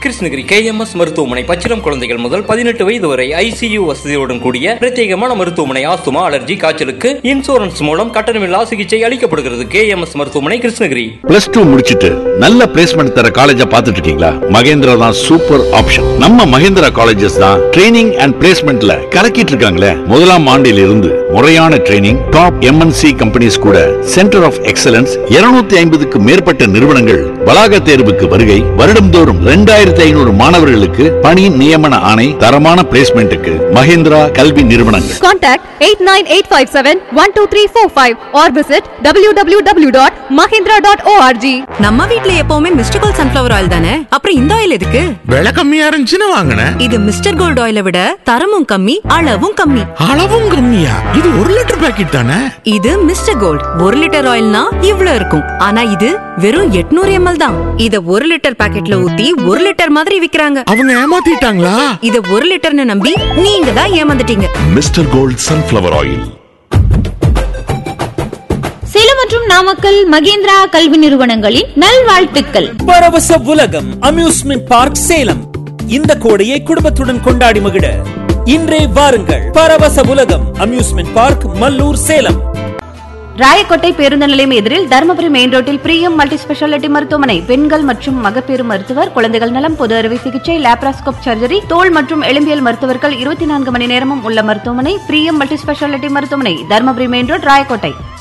Krishnagiri KMS மருத்துவமனை பச்சிளம் குழந்தைகள் முதல் பதினெட்டு வயது வரை ஐசியு வசதியுடன் கூடிய பிரத்யேகமான மருத்துவமனை ஆஸ்துமா அலர்ஜி காய்ச்சலுக்கு இன்சூரன்ஸ் மூலம் கட்டணமில்லா சிகிச்சை அளிக்கப்படுகிறது கேஎம்எஸ் மருத்துவமனை கிருஷ்ணகிரி பிளஸ் டூ முடிச்சிட்டு நல்ல பிளேஸ்மெண்ட் தர காலேஜா பார்த்துட்டு இருக்கீங்களா மகேந்திரா தான் சூப்பர் ஆப்ஷன் நம்ம மகேந்திரா காலேஜஸ் தான் ட்ரைனிங் அண்ட் பிளேஸ்மெண்ட்ல கலக்கிட்டு இருக்காங்களே முதலாம் ஆண்டில் இருந்து முறையான ட்ரைனிங் டாப் எம்என்சி கம்பெனிஸ் கூட சென்டர் ஆஃப் எக்ஸலன்ஸ் 250 ஐம்பதுக்கு மேற்பட்ட நிறுவனங்கள் வளாக தேர்வுக்கு வருகை வருடம்தோறும் ரெண்டாயிரத்தி ஐநூறு மாணவர்களுக்கு பணி நியமன ஆணை தரமான பிளேஸ்மெண்ட்டுக்கு மகேந்திரா கல்வி நிறுவனங்கள் Contact 89857-12345 or visit www.mahindra.org. நம்ம வீட்ல எப்பவுமே மிஸ்டர் கோல்ட் சன்ஃபிளவர் ஆயில் தானே அப்புறம் இந்த ஆயில் எதுக்கு விலை கம்மியா இருந்துச்சுன்னு வாங்கினேன் இது மிஸ்டர் கோல்ட் ஆயிலை விட தரமும் கம்மி அளவும் கம்மி அளவும் கம்மியா இது ஒரு லிட்டர் பாக்கெட் தானே இது மிஸ்டர் கோல்ட் ஒரு லிட்டர் ஆயில்னா இவ்ளோ இருக்கும் ஆனா இது வெறும் 800 எம்எல் தான் இத ஒரு லிட்டர் பாக்கெட்ல ஊத்தி ஒரு லிட்டர் மாதிரி விக்கிறாங்க அவங்க ஏமாத்திட்டாங்களா இத ஒரு லிட்டர்னு நம்பி நீங்க தான் ஏமாந்துட்டீங்க mister gold sunflower oil Salem மற்றும் நாமக்கல் மகேந்திரா கல்வி நிறுவனங்களின் நல்வாழ்த்துக்கள் பரவச உலகம் அம்யூஸ்மெண்ட் பார்க் சேலம் இந்த கோடையை குடும்பத்துடன் கொண்டாடி மகிழ இன்றே வாருங்கள் பரவச உலகம் அம்யூஸ்மெண்ட் பார்க் மல்லூர் சேலம் ராயக்கோட்டை பேருந்து நிலையம் எதிரில் தருமபுரி மெயின் ரோட்டில் பிரியம் மல்டி ஸ்பெஷாலிட்டி மருத்துவமனை பெண்கள் மற்றும் மகப்பேறு மருத்துவர் குழந்தைகள் நலம் பொது அறுவை சிகிச்சை லேப்ராஸ்கோப் சர்ஜரி தோல் மற்றும் எலும்பியல் மருத்துவர்கள் இருபத்தி நான்கு மணி நேரமும் உள்ள மருத்துவமனை பிரியம் மல்டி ஸ்பெஷாலிட்டி மருத்துவமனை தருமபுரி மெயின் ரோட் ராயக்கோட்டை